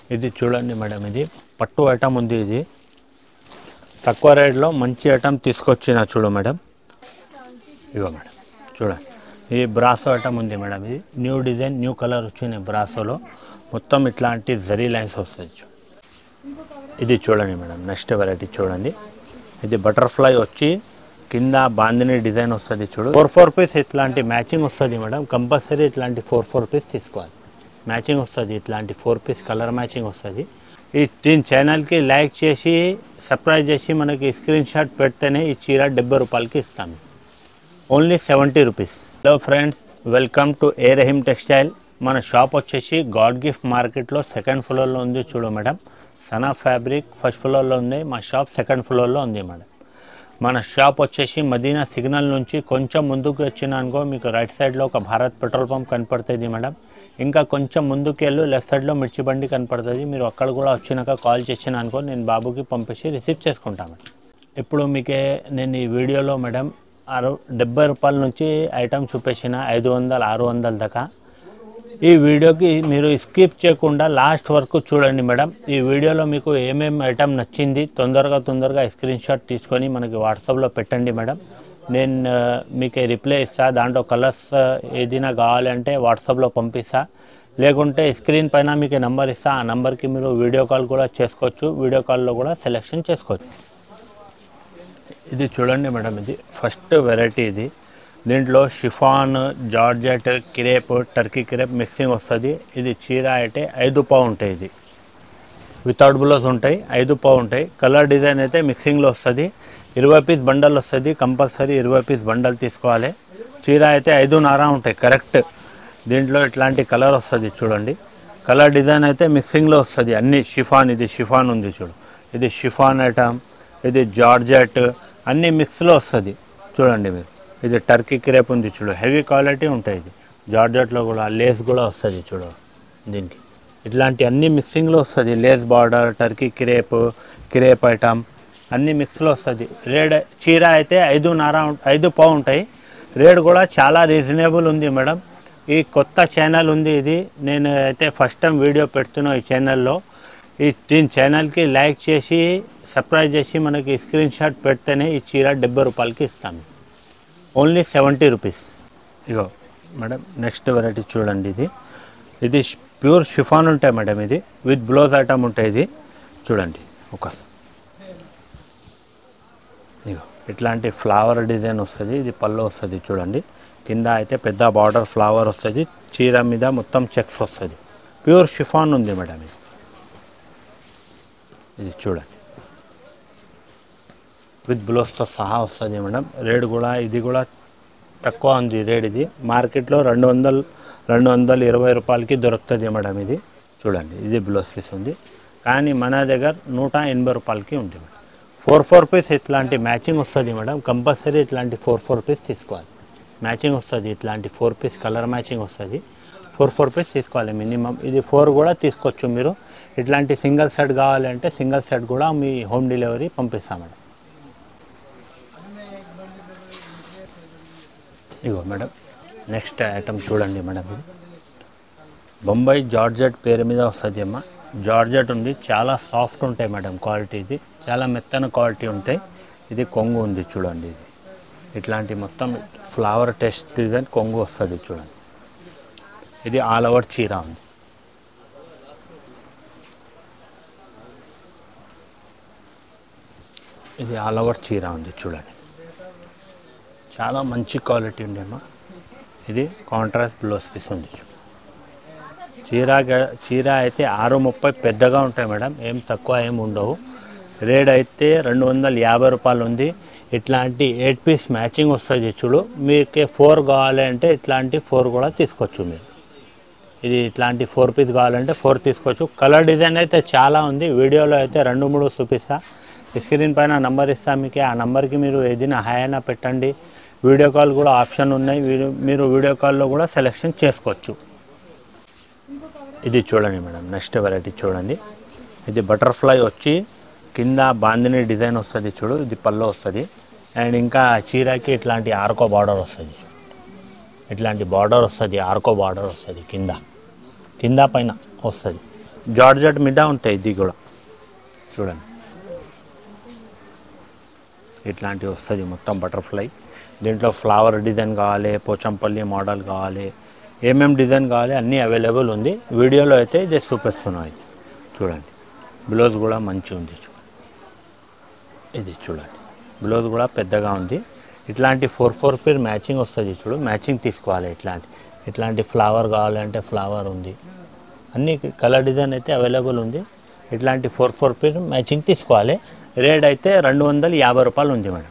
ఇది చూడండి మేడం ఇది పట్టు ఐటమ్ ఉంది ఇది తక్కువ రేట్లో మంచి ఐటమ్ తీసుకొచ్చిన చూడు మేడం ఇగో మేడం చూడండి ఇది బ్రాసో ఐటమ్ ఉంది మేడం ఇది న్యూ డిజైన్ న్యూ కలర్ వచ్చినాయి బ్రాసోలో మొత్తం ఇట్లాంటి జరీ లైన్స్ వస్తుంది చూ- ఇది చూడండి మేడం నెక్స్ట్ వెరైటీ చూడండి ఇది బటర్ఫ్లై వచ్చి కింద బాందిని డిజైన్ వస్తుంది చూడు ఫోర్ ఫోర్ పీస్ ఇట్లాంటి మ్యాచింగ్ వస్తుంది మేడం కంపల్సరీ ఇట్లాంటి ఫోర్ ఫోర్ పీస్ తీసుకోవాలి మ్యాచింగ్ వస్తుంది ఇట్లాంటి ఫోర్ పీస్ కలర్ మ్యాచింగ్ వస్తుంది ఈ దీని ఛానల్కి లైక్ చేసి సబ్స్క్రైబ్ చేసి మనకి స్క్రీన్ షాట్ పెడితేనే ఈ చీర డెబ్బై రూపాయలకి ఇస్తాము only seventy rupees hello friends welcome to a Rahim textile మన షాప్ వచ్చేసి గాడ్ గిఫ్ట్ మార్కెట్లో సెకండ్ ఫ్లోర్లో ఉంది చూడు మేడం సనా ఫ్యాబ్రిక్ ఫస్ట్ ఫ్లోర్లో ఉంది మా షాప్ సెకండ్ ఫ్లోర్లో ఉంది మేడం మన షాప్ వచ్చేసి మదీనా సిగ్నల్ నుంచి కొంచెం ముందుకు వచ్చినానుకో మీకు రైట్ సైడ్లో ఒక భారత్ పెట్రోల్ పంప్ కనపడుతుంది మేడం ఇంకా కొంచెం ముందుకు వెళ్ళు లెఫ్ట్ సైడ్లో మిర్చి బండి కనపడుతుంది మీరు అక్కడ కూడా వచ్చినాక కాల్ చేసినానుకో నేను బాబుకి పంపించి రిసీవ్ చేసుకుంటాను మేడం ఇప్పుడు మీకే నేను ఈ వీడియోలో మేడం అరు డెబ్బై రూపాయల నుంచి ఐటమ్ చూపించిన ఐదు వందలు ఆరు వందల దాకా ఈ వీడియోకి మీరు స్కిప్ చేయకుండా లాస్ట్ వరకు చూడండి మేడం ఈ వీడియోలో మీకు ఏమేమి ఐటమ్ నచ్చింది తొందరగా తొందరగా స్క్రీన్ షాట్ తీసుకొని మనకి వాట్సాప్లో పెట్టండి మేడం నేను ఆ, మీకు రిప్లై ఇస్తా దాంట్లో కలర్స్ ఏదైనా కావాలంటే వాట్సాప్లో పంపిస్తా లేకుంటే స్క్రీన్ పైన మీకు నెంబర్ ఇస్తా ఆ నెంబర్కి మీరు వీడియో కాల్ కూడా చేసుకోవచ్చు వీడియో కాల్లో కూడా సెలెక్షన్ చేసుకోవచ్చు ఇది చూడండి మేడం ఇది ఫస్ట్ వెరైటీ ఇది దీంట్లో chiffon georgette crepe Turkey crepe mixing వస్తుంది ఇది చీర అయితే ఐదు పావు ఉంటాయి ఇది వితౌట్ బ్లౌజ్ ఉంటాయి ఐదు పావు ఉంటాయి కలర్ డిజైన్ అయితే మిక్సింగ్లో వస్తుంది ఇరవై పీస్ బండల్ వస్తుంది కంపల్సరీ ఇరవై పీస్ బండల్ తీసుకోవాలి చీర అయితే ఐదున్నర ఉంటాయి కరెక్ట్ దీంట్లో ఇట్లాంటి కలర్ వస్తుంది చూడండి కలర్ డిజైన్ అయితే మిక్సింగ్లో వస్తుంది అన్ని షిఫాన్ ఇది షిఫాన్ ఉంది చూడు ఇది షిఫాన్ ఐటమ్ ఇది జార్జెట్ అన్ని మిక్స్లో వస్తుంది చూడండి మీరు ఇది టర్కీ క్రేప్ ఉంది చూడు హెవీ క్వాలిటీ ఉంటాయి ఇది జార్జెట్లో కూడా లేస్ కూడా వస్తుంది చూడు దీనికి ఇట్లాంటి అన్ని మిక్సింగ్లో వస్తుంది lace border Turkey crepe crepe item అన్ని మిక్స్లో వస్తుంది రేట్ చీర అయితే ఐదున్నర ఉం- ఐదు పావు ఉంటాయి రేట్ కూడా చాలా రీజనబుల్ ఉంది మేడం ఈ కొత్త ఛానల్ ఉంది ఇది నేను అయితే ఫస్ట్ టైం వీడియో పెడుతున్నా ఈ ఛానల్లో ఈ దీని ఛానల్కి లైక్ చేసి సబ్స్క్రైబ్ చేసి మనకి స్క్రీన్ షాట్ పెడితేనే ఈ చీర డెబ్బై రూపాయలకి ఇస్తాము ఓన్లీ సెవెంటీ రూపీస్ ఇగో మేడం నెక్స్ట్ వెరైటీ చూడండి ఇది ఇది ప్యూర్ షిఫాన్ ఉంటాయి మేడం ఇది విత్ బ్లౌజ్ ఐటమ్ ఉంటాయి ఇది చూడండి ఒకసారి ఇగో ఇట్లాంటి ఫ్లవర్ డిజైన్ వస్తుంది ఇది పళ్ళు వస్తుంది చూడండి కింద అయితే పెద్ద బార్డర్ ఫ్లవర్ వస్తుంది చీర మీద మొత్తం చెక్స్ వస్తుంది ప్యూర్ షిఫాన్ ఉంది మేడం ఇది ఇది చూడండి విత్ బ్లౌజ్తో సహా వస్తుంది మేడం రేట్ కూడా ఇది కూడా తక్కువ ఉంది రేట్ ఇది మార్కెట్లో రెండు వందలు రెండు వందల ఇరవై రూపాయలకి దొరుకుతుంది మేడం ఇది చూడండి ఇది బ్లౌజ్ పీస్ ఉంది కానీ మన దగ్గర నూట ఎనభై రూపాయలకి ఉంది మేడం ఫోర్ ఫోర్ పీస్ ఇట్లాంటి మ్యాచింగ్ వస్తుంది మేడం కంపల్సరీ ఇట్లాంటి ఫోర్ ఫోర్ పీస్ తీసుకోవాలి మ్యాచింగ్ వస్తుంది ఇట్లాంటి ఫోర్ పీస్ కలర్ మ్యాచింగ్ వస్తుంది ఫోర్ ఫోర్ పీస్ తీసుకోవాలి మినిమం ఇది ఫోర్ కూడా తీసుకోవచ్చు మీరు ఇట్లాంటి సింగిల్ సెట్ కావాలంటే సింగిల్ సెట్ కూడా మీ హోమ్ డెలివరీ పంపిస్తాం మేడం ఇగో మేడం నెక్స్ట్ ఐటమ్ చూడండి మేడం ఇది బొంబాయి జార్జెట్ పేరు మీద వస్తుంది అమ్మ జార్జెట్ ఉంది చాలా సాఫ్ట్ ఉంటాయి మేడం క్వాలిటీ ఇది చాలా మెత్తన క్వాలిటీ ఉంటాయి ఇది కొంగు ఉంది చూడండి ఇది ఇట్లాంటి మొత్తం ఫ్లవర్ టెస్ట్ డిజైన్ కొంగు వస్తుంది చూడండి ఇది ఆల్ ఓవర్ చీర ఉంది ఇది ఆల్ ఓవర్ చీర ఉంది చూడండి చాలా మంచి క్వాలిటీ ఉంది అమ్మా ఇది కాంట్రాస్ట్ బ్లౌజ్ పీస్ ఉంది చూడు. చీర గ- చీర అయితే ఆరు ముప్పై పెద్దగా ఉంటాయి మేడం ఏం తక్కువ ఏం ఉండవు రేట్ అయితే రెండు వందల యాభై రూపాయలు ఉంది ఇట్లాంటి ఎయిట్ పీస్ మ్యాచింగ్ వస్తుంది చూడు మీకు ఫోర్ కావాలంటే ఇట్లాంటి ఫోర్ కూడా తీసుకోవచ్చు మీరు ఇది ఇట్లాంటి ఫోర్ పీస్ కావాలంటే ఫోర్ తీసుకోవచ్చు కలర్ డిజైన్ అయితే చాలా ఉంది వీడియోలో అయితే రెండు మూడు చూపిస్తా స్క్రీన్ పైన నంబర్ ఇస్తా మీకు ఆ నంబర్కి మీరు ఏదైనా హాయ్ అయినా పెట్టండి వీడియో కాల్ కూడా ఆప్షన్ ఉన్నాయి వీడియో- మీరు వీడియో కాల్లో కూడా సెలెక్షన్ చేసుకోవచ్చు ఇది చూడండి మేడం నెక్స్ట్ వెరైటీ చూడండి ఇది బటర్ఫ్లై వచ్చి కింద బాందిని డిజైన్ వస్తుంది చూడు ఇది పళ్ళు వస్తుంది అండ్ ఇంకా చీరకి ఇట్లాంటి ఆర్కో బార్డర్ వస్తుంది ఇట్లాంటి బార్డర్ వస్తుంది ఆర్కో బార్డర్ వస్తుంది కింద కింద పైన వస్తుంది జార్జెట్ మీద ఉంటాయి ఇది కూడా చూడండి ఇట్లాంటివి వస్తుంది మొత్తం బటర్ఫ్లై దీంట్లో ఫ్లవర్ డిజైన్ కావాలి పోచంపల్లి మోడల్ కావాలి ఏమేం డిజైన్ కావాలి అన్నీ అవైలబుల్ ఉంది వీడియోలో అయితే ఇది చూపిస్తున్నాం ఇది చూడండి బ్లౌజ్ కూడా మంచిగా ఉంది చూ- ఇది చూడండి బ్లౌజ్ కూడా పెద్దగా ఉంది ఇట్లాంటి ఫోర్ ఫోర్ పేర్ మ్యాచింగ్ వస్తుంది చూడు మ్యాచింగ్ తీసుకోవాలి ఇట్లాంటి ఇట్లాంటి ఫ్లవర్ కావాలంటే ఫ్లవర్ ఉంది అన్ని కలర్ డిజైన్ అయితే అవైలబుల్ ఉంది ఇట్లాంటి ఫోర్ ఫోర్ పేర్ మ్యాచింగ్ తీసుకోవాలి రేట్ అయితే రెండు వందల యాభై రూపాయలు ఉంది మేడం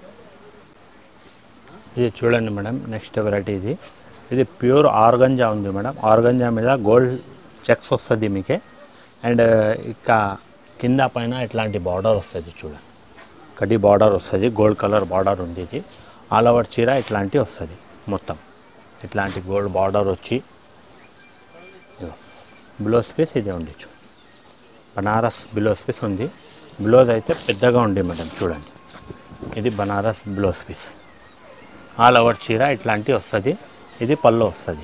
ఇది చూడండి మేడం నెక్స్ట్ వెరైటీ ఇది ఇది ప్యూర్ ఆర్గంజా ఉంది మేడం ఆర్గంజా మీద గోల్డ్ చెక్స్ వస్తుంది మీకే అండ్ ఇక కింద పైన ఇట్లాంటి బార్డర్ వస్తుంది చూడండి కడి బార్డర్ వస్తుంది గోల్డ్ కలర్ బార్డర్ ఉంది ఇది ఆల్ ఓవర్ చీర ఇట్లాంటి వస్తుంది మొత్తం ఇట్లాంటి గోల్డ్ బార్డర్ వచ్చి ఇదిగో. బ్లౌజ్ పీస్ ఇదే ఉండొచ్చు బనారస్ బ్లౌజ్ పీస్ ఉంది బ్లౌజ్ అయితే పెద్దగా ఉంది మేడం చూడండి ఇది Banaras blouse piece all over చీర ఇట్లాంటి వస్తుంది ఇది పళ్ళు వస్తుంది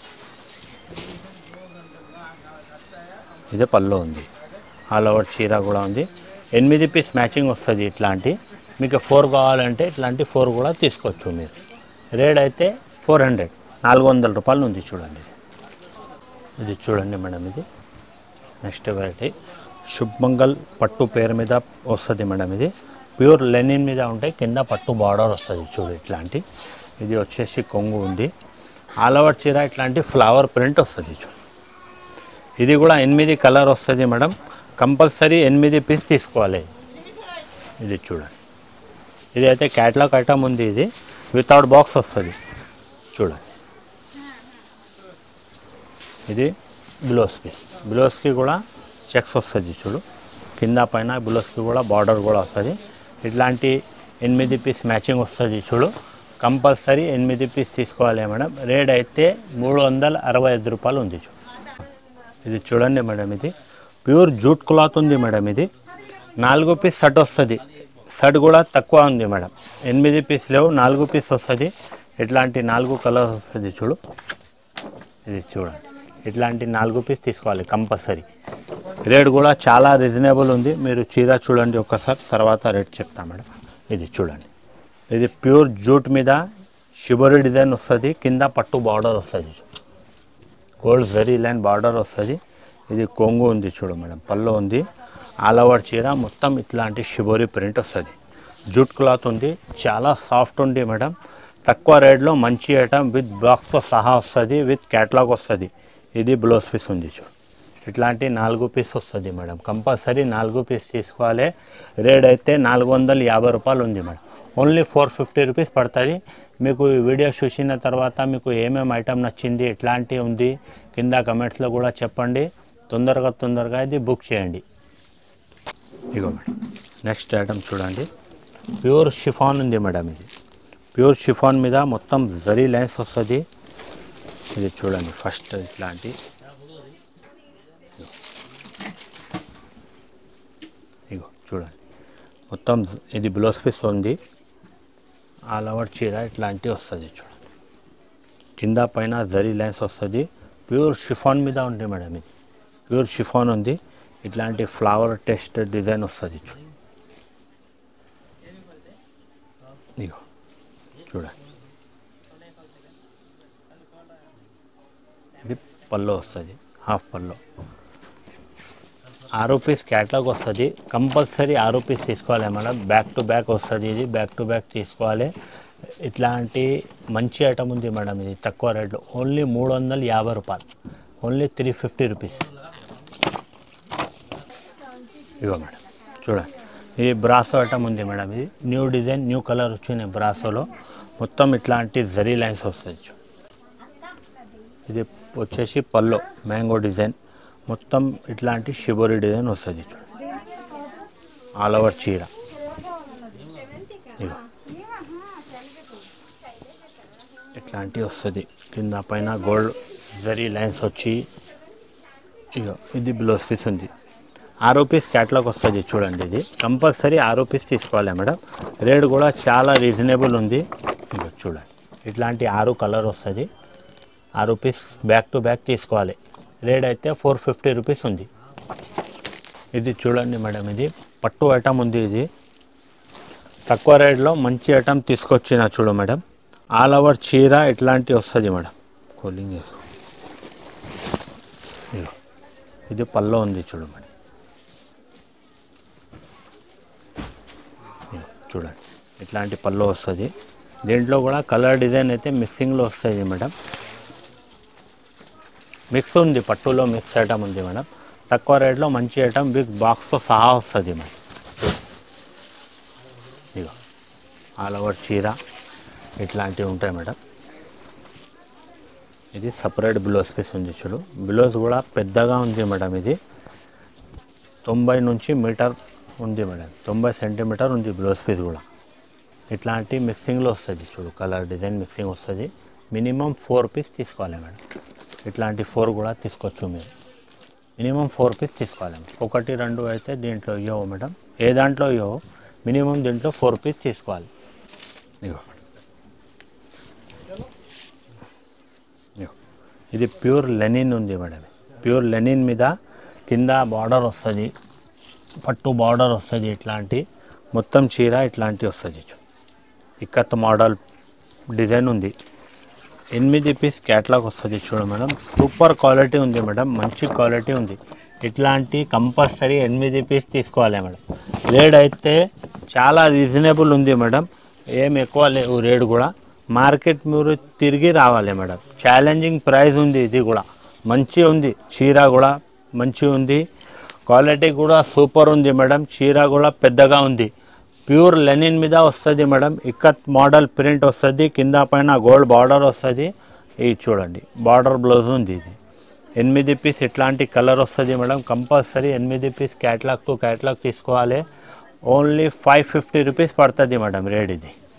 ఇది పళ్ళు ఉంది ఆల్ ఓవర్ చీర కూడా ఉంది ఎనిమిది పీస్ మ్యాచింగ్ వస్తుంది ఇట్లాంటి మీకు ఫోర్ కావాలంటే ఇట్లాంటి ఫోర్ కూడా తీసుకోవచ్చు మీరు రేట్ అయితే ఫోర్ హండ్రెడ్ నాలుగు వందల రూపాయలు ఉంది చూడండి ఇది ఇది చూడండి మేడం ఇది నెక్స్ట్ వెరైటీ శుభ్మంగల్ పట్టు పేరు మీద వస్తుంది మేడం ఇది ప్యూర్ లెనిన్ మీద ఉంటాయి కింద పట్టు బార్డర్ వస్తుంది చూడు ఇట్లాంటి ఇది వచ్చేసి కొంగు ఉంది ఆల్ ఓవర్ చీర ఇట్లాంటి ఫ్లవర్ ప్రింట్ వస్తుంది చూడు ఇది కూడా ఎనిమిది కలర్ వస్తుంది మేడం కంపల్సరీ ఎనిమిది పీస్ తీసుకోవాలి ఇది చూడండి ఇది అయితే క్యాట్లాగ్ ఐటమ్ ఉంది ఇది వితౌట్ బాక్స్ వస్తుంది చూడండి ఇది బ్లౌజ్ పీస్ బ్లౌజ్కి కూడా చెక్స్ వస్తుంది చూడు కింద పైన బ్లౌజ్కి కూడా బార్డర్ కూడా వస్తుంది ఇట్లాంటి ఎనిమిది పీస్ మ్యాచింగ్ వస్తుంది చూడు కంపల్సరీ ఎనిమిది పీస్ తీసుకోవాలి మేడం రేట్ అయితే మూడు వందల అరవై ఐదు రూపాయలు ఉంది చూడు ఇది చూడండి మేడం ఇది ప్యూర్ జూట్ క్లాత్ ఉంది మేడం ఇది నాలుగు పీస్ షర్ట్ వస్తుంది షర్ట్ కూడా తక్కువ ఉంది మేడం ఎనిమిది పీస్ లేవు నాలుగు పీస్ వస్తుంది ఇట్లాంటి నాలుగు కలర్స్ వస్తుంది చూడు ఇది చూడండి ఇట్లాంటి నాలుగు పీస్ తీసుకోవాలి కంపల్సరీ రేట్ కూడా చాలా రీజనబుల్ ఉంది మీరు చీర చూడండి ఒక్కసారి తర్వాత రేట్ చెప్తా మేడం ఇది చూడండి ఇది ప్యూర్ జూట్ మీద షిబోరి డిజైన్ వస్తుంది కింద పట్టు బార్డర్ వస్తుంది గోల్డ్ జరీ లైన్ బార్డర్ వస్తుంది ఇది కొంగు ఉంది చూడు మేడం పళ్ళు ఉంది ఆల్ ఓవర్ చీర మొత్తం ఇట్లాంటి షిబోరి ప్రింట్ వస్తుంది జూట్ క్లాత్ ఉంది చాలా సాఫ్ట్ ఉంది మేడం తక్కువ రేట్లో మంచి ఐటమ్ విత్ బాక్స్తో సహా వస్తుంది విత్ క్యాట్లాగ్ వస్తుంది ఇది బ్లౌజ్ పీస్ ఉంది చూడు ఇట్లాంటి నాలుగు పీస్ వస్తుంది మేడం కంపల్సరీ నాలుగు పీస్ తీసుకోవాలి రేట్ అయితే నాలుగు వందల యాభై రూపాయలు ఉంది madam only four fifty rupees పడుతుంది మీకు ఈ వీడియో చూసిన తర్వాత మీకు ఏమేమి ఐటమ్ నచ్చింది ఎట్లాంటి ఉంది కింద కమెంట్స్లో కూడా చెప్పండి తొందరగా తొందరగా ఇది బుక్ చేయండి ఇగో మేడం నెక్స్ట్ ఐటమ్ చూడండి ప్యూర్ షిఫాన్ ఉంది మేడం ఇది ప్యూర్ షిఫాన్ మీద మొత్తం జరీ లైన్స్ వస్తుంది ఇది చూడండి ఫస్ట్ ఇట్లాంటి ఇగో చూడండి మొత్తం జ- ఇది బ్లౌజ్ పీస్ ఉంది ఆల్ ఓవర్ చీర ఇట్లాంటివి వస్తుంది చూడండి కింద పైన జరీ లైన్స్ వస్తుంది ప్యూర్ షిఫాన్ మీద ఉంది మేడం ఇది ప్యూర్ షిఫాన్ ఉంది ఇట్లాంటి ఫ్లవర్ టెస్ట్ డిజైన్ వస్తుంది చూడండి ఇగో చూడండి ఇది పళ్ళు వస్తుంది హాఫ్ పళ్ళు ఆరు పీస్ క్యాట్లాగ్ వస్తుంది కంపల్సరీ ఆరు పీస్ తీసుకోవాలి మేడం బ్యాక్ టు బ్యాక్ వస్తుంది ఇది బ్యాక్ టు బ్యాక్ తీసుకోవాలి ఇట్లాంటి మంచి ఐటమ్ ఉంది మేడం ఇది తక్కువ రేట్లో ఓన్లీ మూడు వందల యాభై రూపాయలు ఓన్లీ త్రీ ఫిఫ్టీ రూపీస్ ఇగో మేడం చూడండి ఇది బ్రాసో ఐటమ్ ఉంది మేడం ఇది న్యూ డిజైన్ న్యూ కలర్ వచ్చింది బ్రాసోలో మొత్తం ఇట్లాంటి జరీ లైన్స్ వస్తుంది చూ. ఇది వచ్చేసి పల్లో మ్యాంగో డిజైన్ మొత్తం ఇట్లాంటి షిబోరి డిజైన్ వస్తుంది చూడండి ఆల్ ఓవర్ చీర ఇగో ఇట్లాంటివి వస్తుంది కింద పైన గోల్డ్ జరీ లైన్స్ వచ్చి ఇగో ఇది బ్లౌజ్ పీస్ ఉంది ఆరో పీస్ క్యాట్లాగ్ వస్తుంది చూడండి ఇది కంపల్సరీ ఆరో పీస్ తీసుకోవాలి మేడం రేట్ కూడా చాలా రీజనబుల్ ఉంది ఇగో చూడండి ఇట్లాంటి ఆరు కలర్ వస్తుంది ఆరు పీస్ బ్యాక్ టు బ్యాక్ తీసుకోవాలి రేట్ అయితే ఫోర్ ఫిఫ్టీ రూపీస్ ఉంది ఇది చూడండి మేడం ఇది పట్టు ఐటమ్ ఉంది ఇది తక్కువ రేట్లో మంచి ఐటమ్ తీసుకొచ్చిన చూడు మేడం ఆల్ ఓవర్ చీర ఇట్లాంటి వస్తుంది మేడం కూలింగ్ చేసుకో ఇదిగో. ఇది పల్లో ఉంది చూడు మేడం ఇదిగో, చూడండి ఇట్లాంటి పల్లో వస్తుంది దీంట్లో కూడా కలర్ డిజైన్ అయితే మిక్సింగ్లో వస్తుంది మేడం మిక్స్ ఉంది పట్టులో మిక్స్ ఐటమ్ ఉంది మేడం తక్కువ రేట్లో మంచి ఐటమ్ బిగ్ బాక్స్తో సహా వస్తుంది మేడం ఇగో ఆల్ ఓవర్ చీర ఇట్లాంటివి ఉంటాయి మేడం ఇది సపరేట్ బ్లౌజ్ పీస్ ఉంది చూడు బ్లౌజ్ కూడా పెద్దగా ఉంది మేడం ఇది తొంభై నుంచి మీటర్ ఉంది మేడం తొంభై సెంటీమీటర్ ఉంది బ్లౌజ్ పీస్ కూడా ఇట్లాంటి మిక్సింగ్లో వస్తుంది చూడు కలర్ డిజైన్ మిక్సింగ్ వస్తుంది మినిమం ఫోర్ పీస్ తీసుకోవాలి మేడం ఇట్లాంటి ఫోర్ కూడా తీసుకోవచ్చు మీరు మినిమం ఫోర్ పీస్ తీసుకోవాలి ఒకటి రెండు అయితే దీంట్లో ఇవ్వవు మేడం ఏ దాంట్లో ఇవ్వవు మినిమం దీంట్లో ఫోర్ పీస్ తీసుకోవాలి ఇగో ఇగో. ఇది ప్యూర్ లెనిన్ ఉంది మేడం ప్యూర్ లెనిన్ మీద కింద బార్డర్ వస్తుంది పట్టు బార్డర్ వస్తుంది ఇట్లాంటి మొత్తం చీర ఇట్లాంటి వస్తుంది చూ. ఇక్కత్ మోడల్ డిజైన్ ఉంది ఎనిమిది పీస్ క్యాట్లాగ్ వస్తుంది చూడు మేడం సూపర్ క్వాలిటీ ఉంది మేడం మంచి క్వాలిటీ ఉంది ఇట్లాంటి కంపల్సరీ ఎనిమిది పీస్ తీసుకోవాలి మేడం రేట్ అయితే చాలా రీజనబుల్ ఉంది మేడం ఏం ఎక్కువ లేవు రేట్ కూడా మార్కెట్ మీరు తిరిగి రావాలి మేడం ఛాలెంజింగ్ ప్రైస్ ఉంది ఇది కూడా మంచి ఉంది చీర కూడా మంచి ఉంది క్వాలిటీ కూడా సూపర్ ఉంది మేడం చీర కూడా పెద్దగా ఉంది ప్యూర్ లెనిన్ మీద వస్తుంది మేడం ఇక్కత్ మోడల్ ప్రింట్ వస్తుంది కింద పైన గోల్డ్ బార్డర్ వస్తుంది ఇది చూడండి బార్డర్ బ్లౌజ్ ఉంది ఇది ఎనిమిది పీస్ ఇట్లాంటి కలర్ వస్తుంది మేడం కంపల్సరీ ఎనిమిది పీస్ క్యాట్లాగ్ టు క్యాట్లాగ్ తీసుకోవాలి ఓన్లీ ఫైవ్ ఫిఫ్టీ రూపీస్ పడుతుంది మేడం రేట్ ఇది